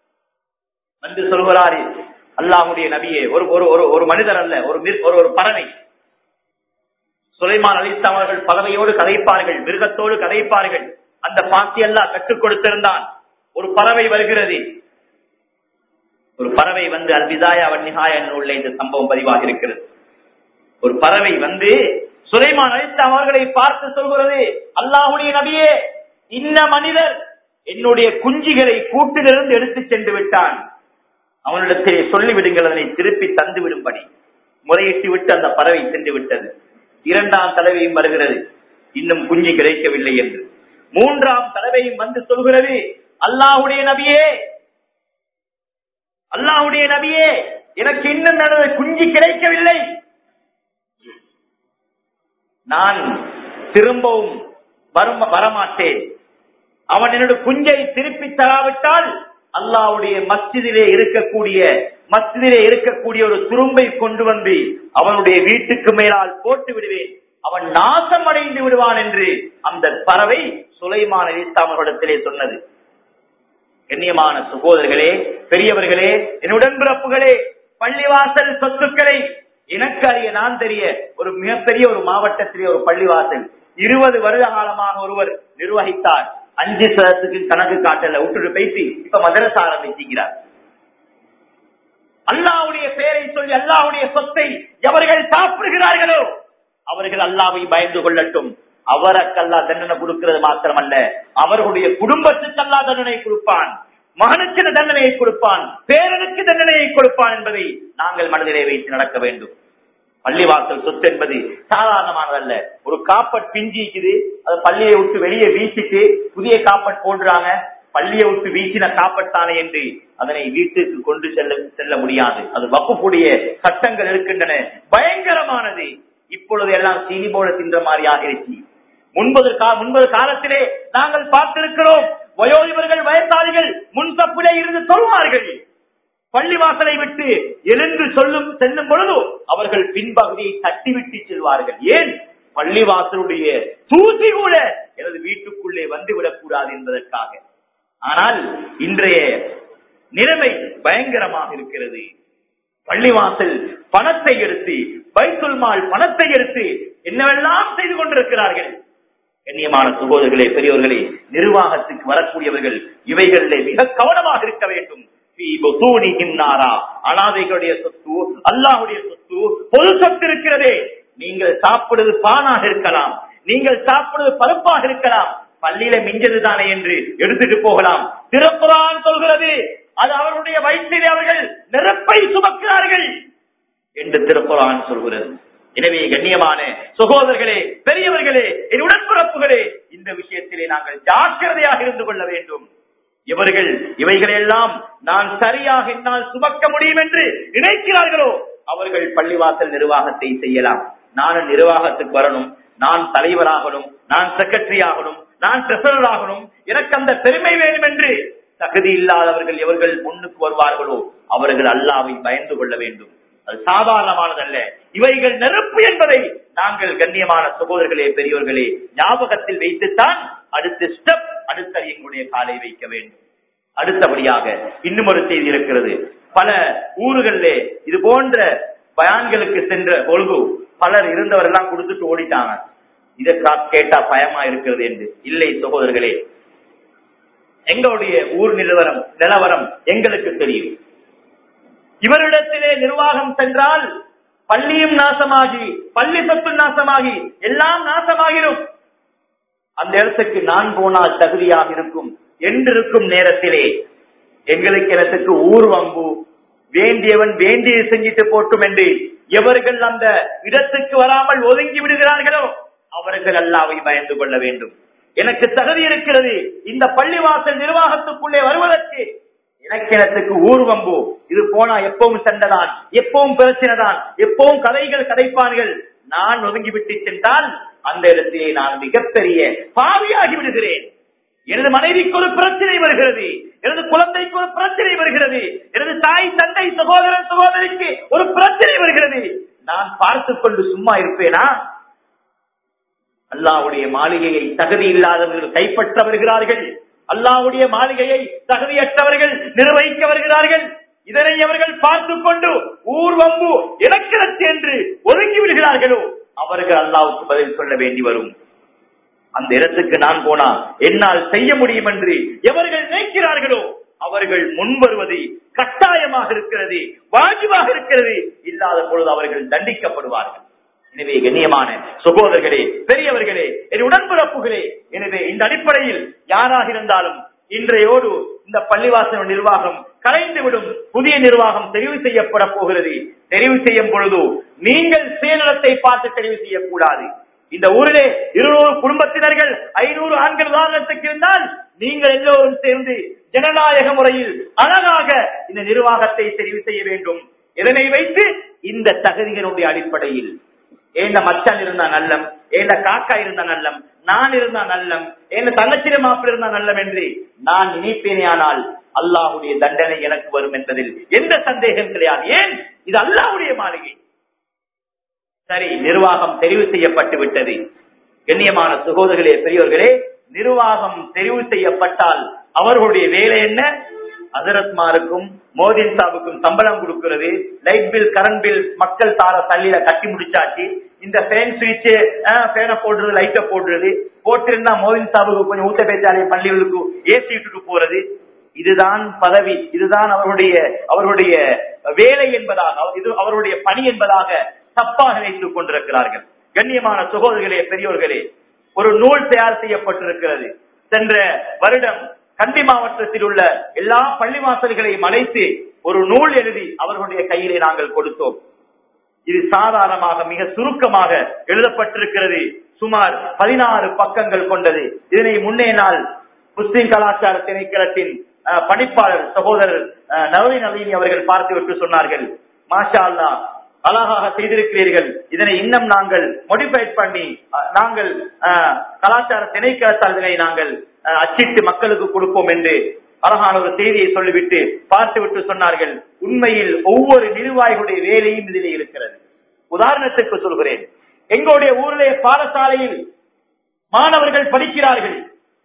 வந்து சொல்கிறார் அல்லாஹுடைய நபியே ஒரு ஒரு ஒரு ஒரு மனிதர் அல்ல ஒரு மிர்- ஒரு ஒரு பறவை சுலைமான் அலிஸ்லாம் அவர்கள் பறவையோடு கதைப்பார்கள் மிருகத்தோடு கதைப்பார்கள் அந்த பாத்தி எல்லாம் கற்றுக் கொடுத்திருந்தான் ஒரு பறவை வருகிறது ஒரு பறவை வந்து அல்பிதாயா வன்னிஹாய உள்ள இந்த சம்பவம் பதிவாக இருக்கிறது ஒரு பறவை வந்து சுலைமான் அலிஸ்லாம் அவர்களை பார்த்து சொல்கிறது அல்லாஹுடைய நபியே இந்த மனிதர் என்னுடைய குஞ்சுகளை கூட்டிலிருந்து எடுத்துச் சென்று விட்டான் அவனிடத்திலே சொல்லிவிடுங்கள் அதனை திருப்பி தந்து விடும்படி முறையிட்டு விட்டு அந்த பறவை சென்று விட்டது இரண்டாம் தடவையும் வருகிறது இன்னும் குஞ்சு கிடைக்கவில்லை என்று மூன்றாம் தடவையும் வந்து சொல்கிறது அல்லாஹுடைய நபியே அல்லாஹுடைய நபியே எனக்கு இன்னும் நடந்த குஞ்சு கிடைக்கவில்லை நான் திரும்பவும் வரும் வரமாட்டேன் அவன் என்னோட குஞ்சை திருப்பி தராவிட்டால் அல்லாவுடைய மஸ்ஜிதிலே இருக்கக்கூடிய மஸ்ஜிதிலே இருக்கக்கூடிய ஒரு துரும்பை கொண்டு வந்து அவனுடைய வீட்டுக்கு மேலால் போட்டு விடுவேன் அவன் நாசம் அடைந்து விடுவான் என்று அந்த பறவை சுலைமான இஸ்லாமர்களிடத்திலே சொன்னது கண்ணியமான சகோதரர்களே பெரியவர்களே என் உடன்பிறப்புகளே பள்ளிவாசல் சொத்துக்களை எனக்கு அறிய நான் தெரிய ஒரு மிகப்பெரிய ஒரு மாவட்டத்திலே ஒரு பள்ளிவாசல் இருபது வருட காலமாக ஒருவர் நிர்வகித்தார் அஞ்சு சதத்துக்கு கணக்கு காட்டல விட்டுட்டு போயிட்டு இப்ப மதரசா ஆரம்பிச்சுக்கிறார் அல்லாவுடைய பெயரை சொல்லி அல்லாவுடைய சொத்தை எவர்கள் சாப்பிடுகிறார்களோ அவர்கள் அல்லாவை பயந்து கொள்ளட்டும் அவருக்கல்லா தண்டனை கொடுக்கிறது மாத்திரமல்ல அவர்களுடைய குடும்பத்துக்கு அல்லா தண்டனை கொடுப்பான் மகனுக்கு தண்டனையை கொடுப்பான் பேரனுக்கு தண்டனையை கொடுப்பான் என்பதை நாங்கள் மனதிலே வைத்து நடக்க வேண்டும் பள்ளிவாசல் சொத்து என்பது சாதாரணமானதல்ல ஒரு காப்பட் பிஞ்சிக்குது அது பள்ளியை விட்டு வெளியே வீசிட்டு புதிய காப்பட் போடுறாங்க பள்ளியை விட்டு வீசின காப்பட் தானே என்று அதனை வீட்டுக்கு கொண்டு செல்ல செல்ல முடியாது அது வகுப்புடைய சட்டங்கள் இருக்கின்றன பயங்கரமானது இப்பொழுது எல்லாம் சீனி போல தின்ற மாதிரி ஆகிருச்சு முன்பது கா- முன்பது காலத்திலே நாங்கள் பார்த்திருக்கிறோம் வயோதிபர்கள் வயசாளிகள் முன்சப்பிலே இருந்து சொல்வார்கள் பள்ளிவாசலை விட்டு எழுந்து சொல்லும் செல்லும் பொழுது அவர்கள் பின்பகுதியை தட்டிவிட்டு செல்வார்கள் ஏன் பள்ளிவாசலுடைய தூசி கூட எனது வீட்டுக்குள்ளே வந்து விடக்கூடாது என்பதற்காக ஆனால் இன்றைய நிலைமை பயங்கரமாக இருக்கிறது பள்ளிவாசல் பணத்தை எடுத்து பைத்துல் மால் பணத்தை எடுத்து என்னவெல்லாம் செய்து கொண்டிருக்கிறார்கள் கண்ணியமான சகோதரர்களே பெரியவர்களே நிர்வாகத்துக்கு வரக்கூடியவர்கள் இவைகளிலே மிக கவனமாக இருக்க வேண்டும் ஃபீ புத்தூனிஹிம் நாரா. அனாதைகளுடைய சொத்து அல்லாஹுடைய சொத்து பொது சொத்து இருக்கிறதே நீங்கள் சாப்பிடுவது பானாக இருக்கலாம் நீங்கள் சாப்பிடுவது பருப்பாக இருக்கலாம் பள்ளியில மிஞ்சது தானே என்று எடுத்துட்டு போகலாம் திருப்புறான் சொல்கிறது அது அவர்களுடைய வயிற்றிலே அவர்கள் நெருப்பை சுமக்கிறார்கள் என்று திருப்புறான் சொல்கிறது எனவே கண்ணியமான சகோதரர்களே பெரியவர்களே என் உடன்பிறப்புகளே இந்த விஷயத்திலே நாங்கள் ஜாக்கிரதையாக இருந்து கொள்ள வேண்டும் இவர்கள் இவைகளெல்லாம் நான் சரியாக என்னால் சுமக்க முடியும் என்று நினைக்கிறார்களோ அவர்கள் பள்ளிவாசல் நிர்வாகத்தை செய்யலாம் நானும் நிர்வாகத்துக்கு வரணும் நான் தலைவராகணும் நான் செக்ரட்டரி ஆகணும் நான் ட்ரெசரர் ஆகணும் எனக்கு அந்த பெருமை வேண்டும் என்று தகுதி இல்லாதவர்கள் எவர்கள் முன்னுக்கு வருவார்களோ அவர்கள் அல்லாவை பயந்து கொள்ள வேண்டும் அது சாதாரணமானதல்ல இவைகள் நெருப்பு என்பதை நாங்கள் கண்ணியமான சகோதரர்களே பெரியவர்களே ஞாபகத்தில் வைத்துத்தான் அடுத்த ஸ்டெப் அடுத்த எங்களுடைய காலை வைக்க வேண்டும் அடுத்தபடியாக இன்னும் ஒரு செய்தி இருக்கிறது பல ஊர்களிலே இது போன்ற பயான்களுக்கு சென்ற பொழுது பலர் இருந்தவரெல்லாம் கொடுத்துட்டு ஓடிட்டாங்க இதை கா- கேட்டா பயமா இருக்கிறது என்று இல்லை சகோதரர்களே எங்களுடைய ஊர் நிலவரம் நிலவரம் எங்களுக்கு தெரியும் இவரிடத்திலே நிர்வாகம் சென்றால் பள்ளியும் நாசமாகி பள்ளி சொத்து நாசமாகி எல்லாம் நாசமாகிடும் அந்த இடத்துக்கு நான் போனால் தகுதியாக இருக்கும் என்றிருக்கும் நேரத்திலே எங்களுக்கு இடத்துக்கு ஊர் வம்பு வேண்டியவன் வேண்டியது செஞ்சிட்டு போட்டும் என்று எவர்கள் அந்த இடத்துக்கு வராமல் ஒதுங்கி விடுகிறார்களோ அவர்கள் அல்லாவை பயந்து கொள்ள வேண்டும் எனக்கு தகுதி இருக்கிறது இந்த பள்ளிவாசல் நிர்வாகத்துக்குள்ளே வருவதற்கு இலக்கியத்துக்கு ஊர்வம்பு இது போனா எப்பவும் சண்டைதான் எப்பவும் பிரச்சனை தான் எப்பவும் கதைகள் கதைப்பார்கள் நான் ஒதுங்கிவிட்டு சென்றால் அந்த இடத்திலே நான் மிகப்பெரிய பாவியாகி விடுகிறேன் எனது மனைவிக்கு ஒரு பிரச்சனை வருகிறது எனது குழந்தைக்கு ஒரு பிரச்சனை வருகிறது எனது தாய் தந்தை சகோதரன் சகோதரிக்கு ஒரு பிரச்சனை வருகிறது நான் பார்த்துக் கொண்டு சும்மா இருப்பேனா அல்லாவுடைய மாளிகையை தகுதி இல்லாதவர்கள் கைப்பற்ற வருகிறார்கள் அல்லாவுடைய மாளிகையை தகுதியற்றவர்கள் நிர்வகிக்க வருகிறார்கள் இதனை அவர்கள் பார்த்துக் கொண்டு ஊர்வம்பு இலக்கணத்து என்று ஒதுங்கி விடுகிறார்களோ அவர்கள் அல்லாவுக்கு பதில் சொல்ல வேண்டி வரும் அந்த இடத்துக்கு நான் போனா என்னால் செய்ய முடியும் என்று எவர்கள் நினைக்கிறார்களோ அவர்கள் முன் வருவது கட்டாயமாக இருக்கிறது வாஜிபாக இருக்கிறது இல்லாத பொழுது அவர்கள் தண்டிக்கப்படுவார்கள் எனவே கண்ணியமான சகோதரர்களே பெரியவர்களே என் உடன்பிறப்புகளே எனவே இந்த அடிப்படையில் யாராக இருந்தாலும் இன்றையோடு இந்த பள்ளிவாசல் நிர்வாகம் கலைந்துவிடும் புதிய நிர்வாகம் தெரிவு செய்யப்பட போகிறது தெரிவு செய்யும் பொழுது நீங்கள் சுயநலத்தை பார்த்து தெரிவு செய்யக்கூடாது இந்த ஊரிலே இருநூறு குடும்பத்தினர்கள் ஐநூறு ஆண்கள் உதாரணத்துக்கு இருந்தால் நீங்கள் எல்லோரும் சேர்ந்து ஜனநாயக முறையில் அழகாக இந்த நிர்வாகத்தை தெரிவு செய்ய வேண்டும் இதனை வைத்து இந்த தகுதிகளுடைய அடிப்படையில் ஏண்ட மச்சான் இருந்தா நல்லம் ஏண்ட காக்கா இருந்தா நல்லம் நான் இருந்தா நல்லம் ஏண்ட தங்கச்சிர மாப்பிள்ள இருந்தா நல்லம் என்று நான் நினைப்பேனேயானால் அல்லாஹுடைய தண்டனை எனக்கு வரும் என்பதில் எந்த சந்தேகம் கிடையாது ஏன் இது அல்லாஹுடைய மாளிகை சரி நிர்வாகம் தெரிவு செய்யப்பட்டு விட்டது கண்ணியமான சகோதரர்களே பெரியவர்களே நிர்வாகம் தெரிவு செய்யப்பட்டால் அவர்களுடைய வேலை என்ன அதரத்மாருக்கும் மோதின் சாவுக்கும் சம்பளம் கொடுக்கிறது லைட் பில் கரண்ட் பில் மக்கள் தார தள்ளியில கட்டி முடிச்சாச்சு இந்த ஃபேன் சுவிட்ச் ஃபேனை போடுறது லைட்டை போடுறது போட்டிருந்தா மோதின் சாவுக்கு கொஞ்சம் ஊத்த பேச்சாலே பள்ளிகளுக்கு ஏசி விட்டுட்டு போறது இதுதான் பதவி இதுதான் அவருடைய அவருடைய வேலை என்பதாக இது அவருடைய பணி என்பதாக தப்பாக நினைத்துக் கொண்டிருக்கிறார்கள் கண்ணியமான சகோதரர்களே பெரியோர்களே ஒரு நூல் தயார் செய்யப்பட்டிருக்கிறது சென்ற வருடம் கண்டி மாவட்டத்தில் உள்ள எல்லா பள்ளிவாசல்களையும் அழைத்து ஒரு நூல் எழுதி அவர்களுடைய கையிலே நாங்கள் கொடுத்தோம் இது சாதாரணமாக மிக சுருக்கமாக எழுதப்பட்டிருக்கிறது சுமார் பதினாறு பக்கங்கள் கொண்டது இதனை முன்னே நாள் முஸ்லிம் கலாச்சார திணைக்களத்தின் அஹ், பணிப்பாளர் சகோதரர் அஹ், நவீன் நவீனி அவர்கள் பார்த்துவிட்டு சொன்னார்கள் மாஷா அல்லாஹ் அழகாக செய்திருக்கிறீர்கள் இதனை இன்னும் நாங்கள் மோடிஃபை பண்ணி அஹ், நாங்கள் அஹ், கலாச்சார திணைக்களத்தால் இதனை நாங்கள் அஹ், அச்சிட்டு மக்களுக்கு கொடுப்போம் என்று அழகான ஒரு செய்தியை சொல்லிவிட்டு பார்த்துவிட்டு சொன்னார்கள் உண்மையில் ஒவ்வொரு நிர்வாகிகளுடைய வேலையும் இதிலே இருக்கிறது உதாரணத்திற்கு சொல்கிறேன் எங்களுடைய ஊரிலே பாடசாலையில் மாணவர்கள் படிக்கிறார்கள்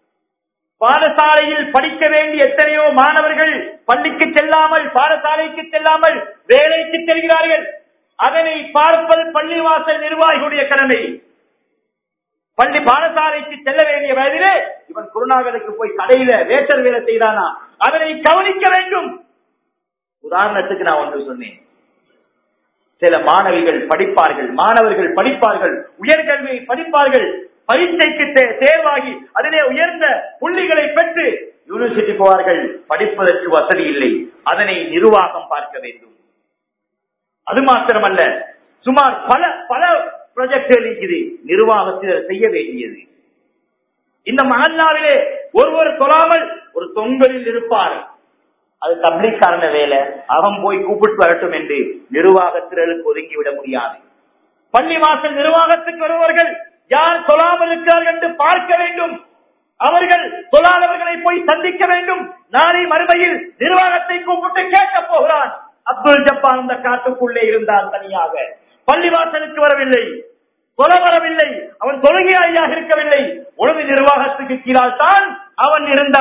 பாடசாலையில் படிக்க வேண்டிய எத்தனையோ மாணவர்கள் பள்ளிக்கு செல்லாமல் பாடசாலைக்கு செல்லாமல் வேலைக்கு செல்கிறார்கள் அதனை பார்ப்பது பள்ளிவாசல் நிர்வாகிகளுடைய கடமை பள்ளி பாடசாலைக்கு செல்ல வேண்டிய வயதிலே இவன் குருநாகலுக்கு போய் கடையில வேட்டர் வேலை செய்தானா அதனை கவனிக்க வேண்டும் உதாரணத்துக்கு நான் ஒன்று சொன்னேன் சில மாணவிகள் படிப்பார்கள் மாணவர்கள் படிப்பார்கள் உயர்கல்வியை படிப்பார்கள் பரீட்சைக்கு தே- தேர்வாகி அதிலே உயர்ந்த புள்ளிகளை பெற்று யூனிவர்சிட்டி போவார்கள் படிப்பதற்கு வசதி இல்லை அதனை நிர்வாகம் பார்க்க வேண்டும் அது மாத்திரமல்ல சுமார் பல பல ப்ராஜெக்டுகள் இருக்குது நிர்வாகத்தில் செய்ய வேண்டியது இந்த மகல்லாவிலே ஒருவர் சொல்லாமல் ஒரு தொங்கலில் இருப்பார் அது தப்ளிக்காரன வேலை அவன் போய் கூப்பிட்டு வரட்டும் என்று நிர்வாகத்தினருக்கு ஒதுங்கிவிட முடியாது பள்ளிவாசல் நிர்வாகத்துக்கு வருபவர்கள் யார் சொல்லாமல் இருக்கிறார்கள் என்று பார்க்க வேண்டும் அவர்கள் சொல்லாதவர்களை போய் சந்திக்க வேண்டும் நாளை மறுமையில் நிர்வாகத்தை கூப்பிட்டு கேட்க போகிறான் அப்துல் ஜப்பான் அந்த காட்டுக்குள்ளே இருந்தார் தனியாக பள்ளிவாசலுக்கு வரவில்லை தொலை வரவில்லை அவன் தொழுகையாளியாக இருக்கவில்லை உணவு நிர்வாகத்துக்கு கீழால் தான் அவன் இருந்தான்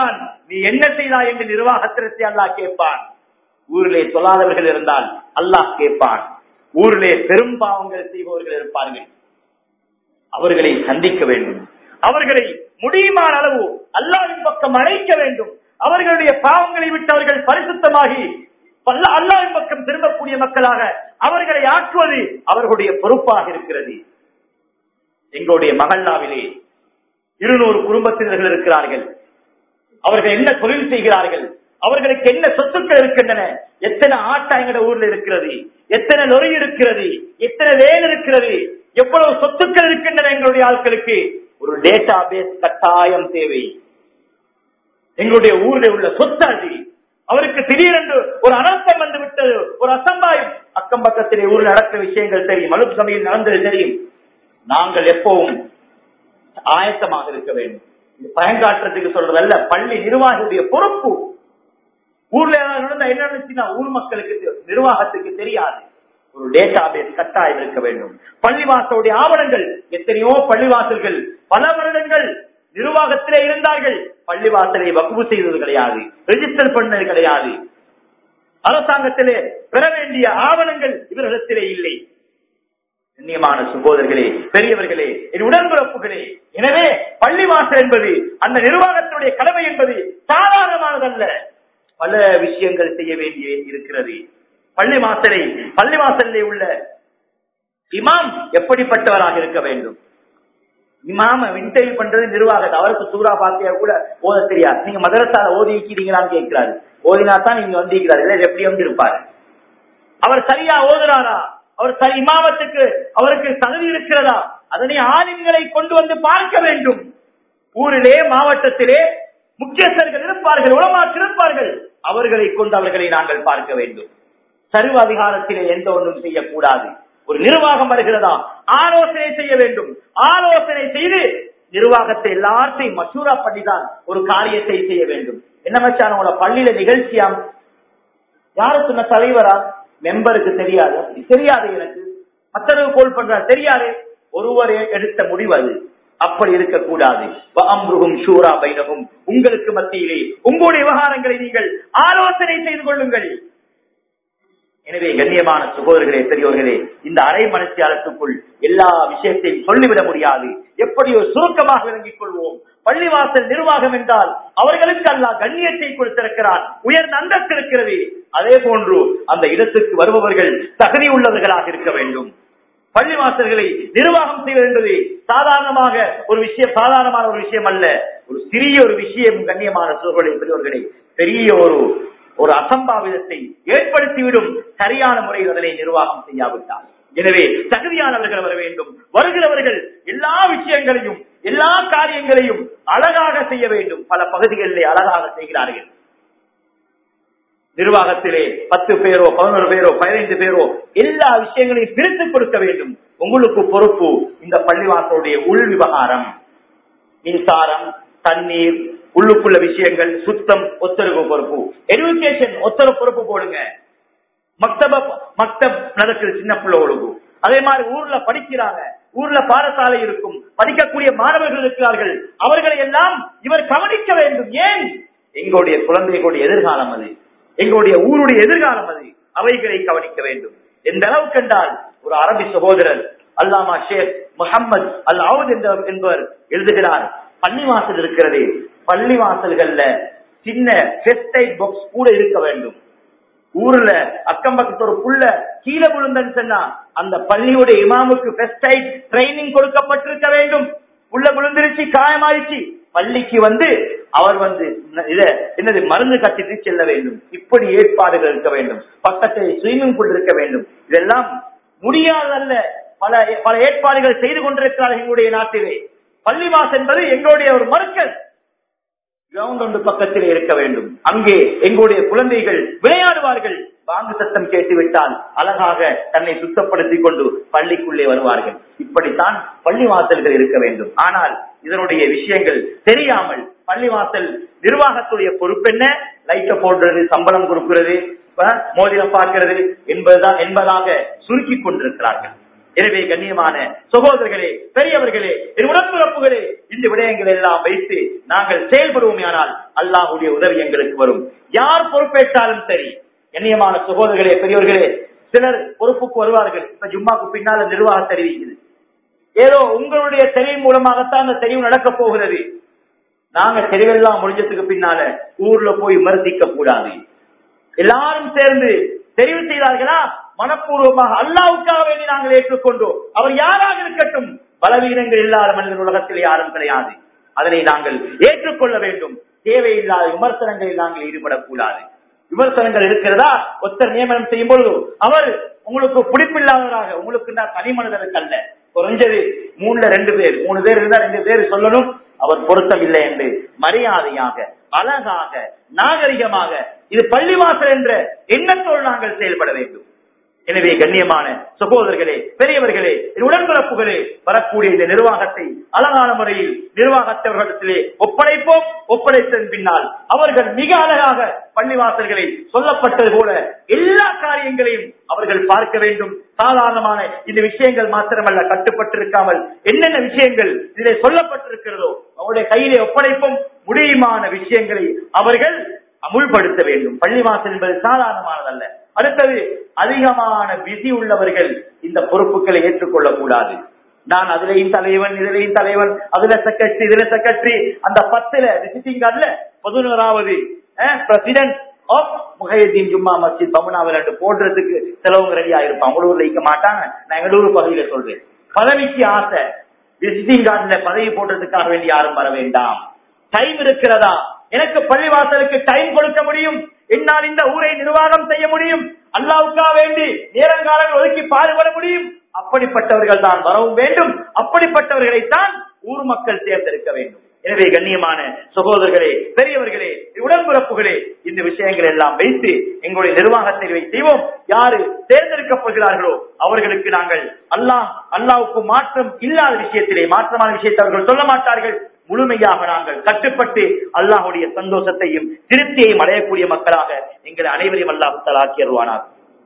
நீ என்ன செய்தாய் என்று நிர்வாகத்திரத்தை அல்லாஹ் கேட்பான் ஊரிலே சொல்லாதவர்கள் இருந்தால் அல்லாஹ் கேட்பான் ஊரிலே பெரும் பாவங்கள் செய்பவர்கள் இருப்பார்கள் அவர்களை சந்திக்க வேண்டும் அவர்களை முடியுமான அளவு அல்லாவின் பக்கம் அழைக்க வேண்டும் அவர்களுடைய பாவங்களை விட்டு அவர்கள் பரிசுத்தமாகி பல்ல- அல்லாவின் பக்கம் திரும்பக்கூடிய மக்களாக அவர்களை ஆக்குவது அவர்களுடைய பொறுப்பாக இருக்கிறது எங்களுடைய மகல்லாவிலே இருநூறு குடும்பத்தினர்கள் இருக்கிறார்கள் அவர்கள் என்ன தொழில் செய்கிறார்கள் அவர்களுக்கு என்ன சொத்துக்கள் இருக்கின்றன எத்தனை ஆட்டா எங்கட ஊர்ல இருக்கிறது எத்தனை லொரி இருக்கிறது எத்தனை வேல் இருக்கிறது எவ்வளவு சொத்துக்கள் இருக்கின்றன எங்களுடைய ஆட்களுக்கு ஒரு டேட்டா பேஸ் கட்டாயம் தேவை எங்களுடைய ஊரில் உள்ள சொத்து அது அவருக்கு திடீரென்று ஒரு அனர்த்தம் வந்து விட்டது ஒரு அசம்பாயம் அக்கம் பக்கத்திலே ஊரில் நடக்கிற விஷயங்கள் தெரியும் அலுப்பு சமையல் நடந்தது தெரியும் நாங்கள் எப்பவும் ஆயத்தமாக இருக்க வேண்டும் இது பயன்காட்டுறதுக்கு சொல்றதல்ல பள்ளி நிர்வாகியுடைய பொறுப்பு ஊர்ல ஏதாவது நடந்தா என்ன நடந்துச்சுன்னா ஊர் மக்களுக்கு தெ- நிர்வாகத்துக்கு தெரியாது ஒரு டேட்டா பேஸ் கட்டாயம் இருக்க வேண்டும் பள்ளிவாசலுடைய ஆவணங்கள் எத்தனையோ பள்ளிவாசல்கள் பல வருடங்கள் நிர்வாகத்திலே இருந்தார்கள் பள்ளிவாசலை வகுப்பு செய்தது கிடையாது ரெஜிஸ்டர் பண்ணது கிடையாது அரசாங்கத்திலே பெற வேண்டிய ஆவணங்கள் இவர்களிடத்திலே இல்லை கண்ணியமான சகோதரர்களே பெரியவர்களே என் உடன்பிறப்புகளே எனவே பள்ளிவாசல் என்பது அந்த நிர்வாகத்தினுடைய கடமை என்பது சாதாரணமானதல்ல பல விஷயங்கள் செய்ய வேண்டிய இருக்கிறது பள்ளிவாசலை பள்ளிவாசலிலே உள்ள இமாம் எப்படிப்பட்டவராக இருக்க வேண்டும் இமாம இன்டர்வியூ பண்றது நிர்வாகத்தை அவருக்கு சூறா பாத்தியா கூட ஓத தெரியாது நீங்க மதரசால ஓதி வைக்கிறீங்களான்னு கேட்கிறாரு ஓதினா தான் நீங்க வந்திருக்கிறாரு இல்லை எப்படி வந்து இருப்பாரு அவர் சரியா ஓதுறாரா அவர் சரி இமாமத்துக்கு அவருக்கு தகுதி இருக்கிறதா அதனை ஆலிம்களை கொண்டு வந்து பார்க்க வேண்டும் ஊரிலே மாவட்டத்திலே முக்கியஸ்தர்கள் இருப்பார்கள் உலமாக்கு இருப்பார்கள் அவர்களை கொண்டு அவர்களை நாங்கள் பார்க்க வேண்டும் சர்வ அதிகாரத்திலே எந்த ஒன்றும் செய்யக்கூடாது ஒரு நிர்வாகம் வருகிறதா ஆலோசனை செய்ய வேண்டும் ஆலோசனை செய்து நிர்வாகத்தை எல்லாத்தையும் மசூரா பண்ணிதான் ஒரு காரியத்தை செய்ய வேண்டும் என்ன மச்சான் உங்களோட பள்ளியில நிகழ்ச்சியாம் யாரு சொன்ன தலைவரா மெம்பருக்கு தெரியாது தெரியாது எனக்கு மற்றவர்கள் கோல் பண்றார் தெரியாது ஒருவர் எடுத்த முடிவு அது அப்படி இருக்கக்கூடாது அம்ருகும் ஷூரா பைனகும் உங்களுக்கு மத்தியிலே உங்களுடைய விவகாரங்களை நீங்கள் ஆலோசனை செய்து கொள்ளுங்கள் எனவே கண்ணியமான சகோதரர்களே பெரியோர்களே இந்த அரை மனசியாளத்துக்குள் எல்லா விஷயத்தையும் சொல்லிவிட முடியாது எப்படியோ சுருக்கமாக விளங்கிக் கொள்வோம் பள்ளிவாசல் நிர்வாகம் என்றால் அவர்களுக்கு அல்லாஹ் கண்ணியத்தை கொடுத்திருக்கிறார் உயர்ந்த அந்தஸ்து இருக்கிறது அதே போன்று அந்த இடத்துக்கு வருபவர்கள் தகுதி உள்ளவர்களாக இருக்க வேண்டும் பள்ளிவாசல்களை நிர்வாகம் செய்வது என்பது சாதாரணமாக ஒரு விஷயம் சாதாரணமான ஒரு விஷயம் அல்ல ஒரு சிறிய ஒரு விஷயம் கண்ணியமான சூழலை பெரியவர்களே பெரிய ஒரு ஒரு அசம்பாவிதத்தை ஏற்படுத்திவிடும் சரியான முறையில் அதனை நிர்வாகம் செய்யாவிட்டால் எனவே தகுதியானவர்கள் வர வேண்டும் வருகிறவர்கள் எல்லா விஷயங்களையும் எல்லா காரியங்களையும் அழகாக செய்ய வேண்டும் பல பகுதிகளிலே அழகாக செய்கிறார்கள் நிர்வாகத்திலே பத்து பேரோ பதினோரு பேரோ பதினைந்து பேரோ எல்லா விஷயங்களையும் பிரித்துக் கொடுக்க வேண்டும் உங்களுக்கு பொறுப்பு இந்த பள்ளிவாசலுடைய உள் விவகாரம் மின்சாரம் தண்ணீர் உள்ளுக்குள்ள விஷயங்கள் சுத்தம் ஒத்தரவு பொறுப்பு எஜுகேஷன் ஒத்தர பொறுப்பு போடுங்க மக்தப மக்தப் நடக்குது சின்ன பிள்ளைகளுக்கு அதே மாதிரி ஊர்ல படிக்கிறாங்க ஊர்ல பாடசாலை இருக்கும் படிக்கக்கூடிய மாணவர்கள் இருக்கிறார்கள் அவர்களை எல்லாம் இவர் கவனிக்க வேண்டும் ஏன் எங்களுடைய குழந்தைகளுடைய எதிர்காலம் அது எங்களுடைய ஊருடைய எதிர்காலம் அது அவைகளை கவனிக்க வேண்டும் எந்த அளவுக்கு என்றால் ஒரு அரபி சகோதரர் அல்லாமா ஷேக் முகமது அல் அவுத் என்பவர் எழுதுகிறார் பள்ளிவாசல் இருக்கிறது பள்ளிவாசல்கள்ல சின்ன பெஸ்டைட் பாக்ஸ் கூட இருக்க வேண்டும் ஊர்ல அக்கம் பக்கத்து ஒரு புள்ள கீழே விழுந்தன்னு சொன்னா அந்த பள்ளியுடைய இமாமுக்கு பெஸ்டைட் ட்ரைனிங் கொடுக்கப்பட்டிருக்க வேண்டும் புள்ள விழுந்துருச்சு காயமாயிடுச்சு பள்ளிக்கு வந்து அவர் வந்து இத என்னது மருந்து கட்டிட்டு செல்ல வேண்டும் இப்படி ஏற்பாடுகள் இருக்க வேண்டும் பக்கத்தில் ஸ்விம்மிங் பூல் இருக்க வேண்டும் இதெல்லாம் முடியாதல்ல பல பல ஏற்பாடுகள் செய்து கொண்டிருக்கிறார்கள் எங்களுடைய நாட்டிலே பள்ளிவாஸ் என்பது எங்களுடைய ஒரு மறுக்கல் கிரவுண்ட் ஒன்று பக்கத்திலே இருக்க வேண்டும் அங்கே எங்களுடைய குழந்தைகள் விளையாடுவார்கள் வாங்கு சத்தம் கேட்டுவிட்டால் அழகாக தன்னை சுத்தப்படுத்திக் கொண்டு பள்ளிக்குள்ளே வருவார்கள் இப்படித்தான் பள்ளிவாசல்கள் இருக்க வேண்டும் ஆனால் இதனுடைய விஷயங்கள் தெரியாமல் பள்ளிவாசல் நிர்வாகத்துடைய பொறுப்பென்ன லைட்ட போடுறது சம்பளம் கொடுக்கிறது மோதிரம் பார்க்கிறது என்பதுதான் என்பதாக சுருக்கி கொண்டிருக்கிறார்கள் எனவே கண்ணியமான சகோதரர்களே பெரியவர்களே என் உடன்பிறப்புகளே இந்த விடயங்களை எல்லாம் வைத்து நாங்கள் செயல்படுவோமையானால் அல்லாஹுடைய உதவி எங்களுக்கு வரும் யார் பொறுப்பேற்றாலும் சரி கண்ணியமான சகோதரர்களே பெரியவர்களே சிலர் பொறுப்புக்கு வருவார்கள் இப்ப ஜும்மாக்கு பின்னால நிர்வாகம் தெரிவிக்குது ஏதோ உங்களுடைய தெரிவு மூலமாகத்தான் அந்த தெரிவு நடக்க போகிறது நாங்க தெரிவெல்லாம் முடிஞ்சதுக்கு பின்னால ஊர்ல போய் விமர்சிக்க கூடாது எல்லாரும் சேர்ந்து தெரிவு செய்தார்களா மனப்பூர்வமாக அல்லாவுக்காக வேண்டி நாங்கள் ஏற்றுக்கொண்டோம் அவர் யாராக இருக்கட்டும் பலவீனங்கள் இல்லாத மனிதன் உலகத்தில் யாரும் கிடையாது அதனை நாங்கள் ஏற்றுக்கொள்ள வேண்டும் தேவையில்லாத விமர்சனங்களில் நாங்கள் ஈடுபடக்கூடாது விமர்சனங்கள் இருக்கிறதா ஒத்தர் நியமனம் செய்யும் பொழுது அவர் உங்களுக்கு பிடிப்பில்லாதவராக உங்களுக்கு நான் தனி மனிதனுக்கு அல்ல குறைஞ்சது மூணுல ரெண்டு பேர் மூணு பேர் இருந்தா ரெண்டு பேர் சொல்லணும் அவர் பொருத்தமில்லை என்று மரியாதையாக அழகாக நாகரிகமாக இது பள்ளிவாசல் என்ற எண்ணத்தோடு நாங்கள் செயல்பட வேண்டும் எனவே கண்ணியமான சகோதரர்களே பெரியவர்களே என் உடன்பிறப்புகளே வரக்கூடிய இந்த நிர்வாகத்தை அழகான முறையில் நிர்வாகத்தவர்களிடத்திலே ஒப்படைப்போம் ஒப்படைத்ததன் பின்னால் அவர்கள் மிக அழகாக பள்ளிவாசல்களை சொல்லப்பட்டது போல எல்லா காரியங்களையும் அவர்கள் பார்க்க வேண்டும் சாதாரணமான இந்த விஷயங்கள் மாத்திரமல்ல கட்டுப்பட்டிருக்காமல் என்னென்ன விஷயங்கள் இதிலே சொல்லப்பட்டிருக்கிறதோ அவருடைய கையிலே ஒப்படைப்போம் முடியுமான விஷயங்களை அவர்கள் அமுல்படுத்த வேண்டும் பள்ளிவாசல் என்பது சாதாரணமானதல்ல அடுத்தது அதிகமான விதி உள்ளவர்கள் இந்த பொறுப்புகளை ஏற்றுக்கொள்ளக் கூடாது நான் அதுலயும் தலைவன் இதுலயும் தலைவன் அதுல செக்ரட்டரி இதுல செக்ரட்டரி அந்த பத்துல விசிட்டிங் கார்டுல பதினோராவது பிரசிடென்ட் ஆஃப் முஹைதீன் ஜும்மா மஸ்ஜித் பமுனாவில் ரெண்டு போடுறதுக்கு செலவுங்க ரெடியா இருப்பான் உங்க ஊர்ல இருக்க மாட்டாங்க நான் எங்களூர் பகுதியில சொல்றேன் பதவிக்கு ஆசை விசிட்டிங் கார்டுல பதவி போடுறதுக்காக வேண்டி யாரும் வர வேண்டாம் டைம் இருக்கிறதா எனக்கு பள்ளிவாசலுக்கு டைம் கொடுக்க முடியும் என்னால் இந்த ஊரை நிர்வாகம் செய்ய முடியும் அல்லாவுக்காக வேண்டி நேரங்காலங்கள் ஒதுக்கி பாடுபட முடியும் அப்படிப்பட்டவர்கள் தான் வரவும் வேண்டும் அப்படிப்பட்டவர்களைத்தான் ஊர் மக்கள் தேர்ந்தெடுக்க வேண்டும் எனவே கண்ணியமான சகோதரர்களே பெரியவர்களே உடன்பிறப்புகளே இந்த விஷயங்கள் எல்லாம் வைத்து எங்களுடைய நிர்வாகத்தை செய்வோம் யாரு தேர்ந்தெடுக்கப்படுகிறார்களோ அவர்களுக்கு நாங்கள் அல்லாஹ் அல்லாவுக்கு மாற்றம் இல்லாத விஷயத்திலே மாற்றமான விஷயத்தை அவர்கள் சொல்ல மாட்டார்கள் முழுமையாக நாங்கள் கட்டுப்பட்டு அல்லாஹுடைய சந்தோஷத்தையும் திருப்தியையும் அடையக்கூடிய மக்களாக எங்களை அனைவரையும் அல்லாஹ் தலாக்கியருவானார்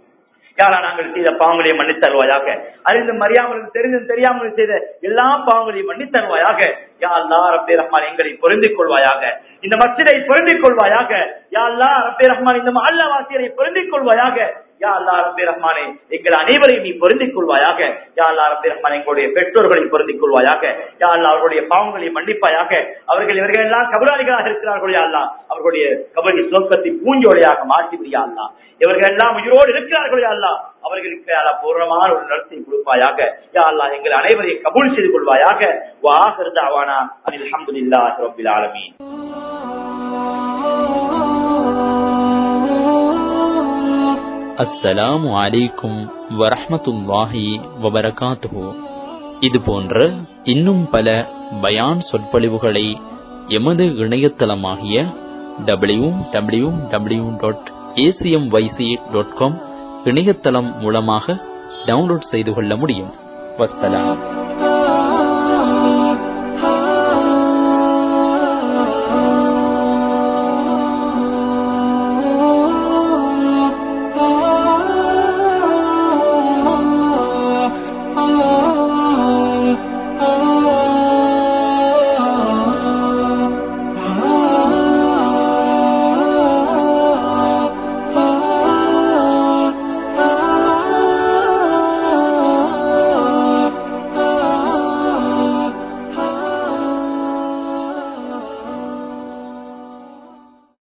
யாரா நாங்கள் செய்த பாவங்களையும் மன்னித்தருவாயாக அறிந்து மறியாமலும் தெரிந்தும் தெரியாமலும் செய்த எல்லா பாவங்களையும் மன்னித்தருவாயாக யா அல்லா ரப்பே ரஹ்மான் எங்களை பொருந்திக் கொள்வாயாக இந்த மஸ்ஜிதை பொருந்திக் கொள்வாயாக யா அல்லா ரப்பே ரஹ்மான் இந்த அல்லா வாசியரை பொருந்திக் கொள்வாயாக யா அல்லா ரப்பே ரஹ்மானே எங்கள் அனைவரையும் நீ பொருந்திக் கொள்வாயாக யா அல்லா ரப்பே ரஹ்மான் எங்களுடைய பெற்றோர்களை பொருந்திக் கொள்வாயாக யா அல்லா அவர்களுடைய பாவங்களை மன்னிப்பாயாக அவர்கள் இவர்கள் எல்லாம் கபலாளிகளாக இருக்கிறார்கள் யா அல்லா அவர்களுடைய கபலி சோக்கத்தை பூஞ்சோடையாக மாற்றி விடியா அல்லா இவர்கள் எல்லாம் உயிரோடு இருக்கிறார்கள் யா அல்லா அவர்களுக்கு அல்லா பூர்ணமான ஒரு நடத்தை கொடுப்பாயாக யா அல்லா எங்கள் அனைவரையும் கபூல் செய்து கொள்வாயாக வாஹிருத அவானா அனில் அல்ஹம்துலில்லாஹி ரப்பில் ஆலமீன்
அஸ்ஸலாமு அலைக்கும் வரஹ்மத்துல்லாஹி வபரகாத்துஹு இது போன்ற இன்னும் பல பயான் சொற்பொழிவுகளை எமது இணையதளமாகிய W W W dot ACM YC dot com இணையதளம் மூலமாக டவுன்லோட் செய்து கொள்ள முடியும் வஸ்ஸலாம்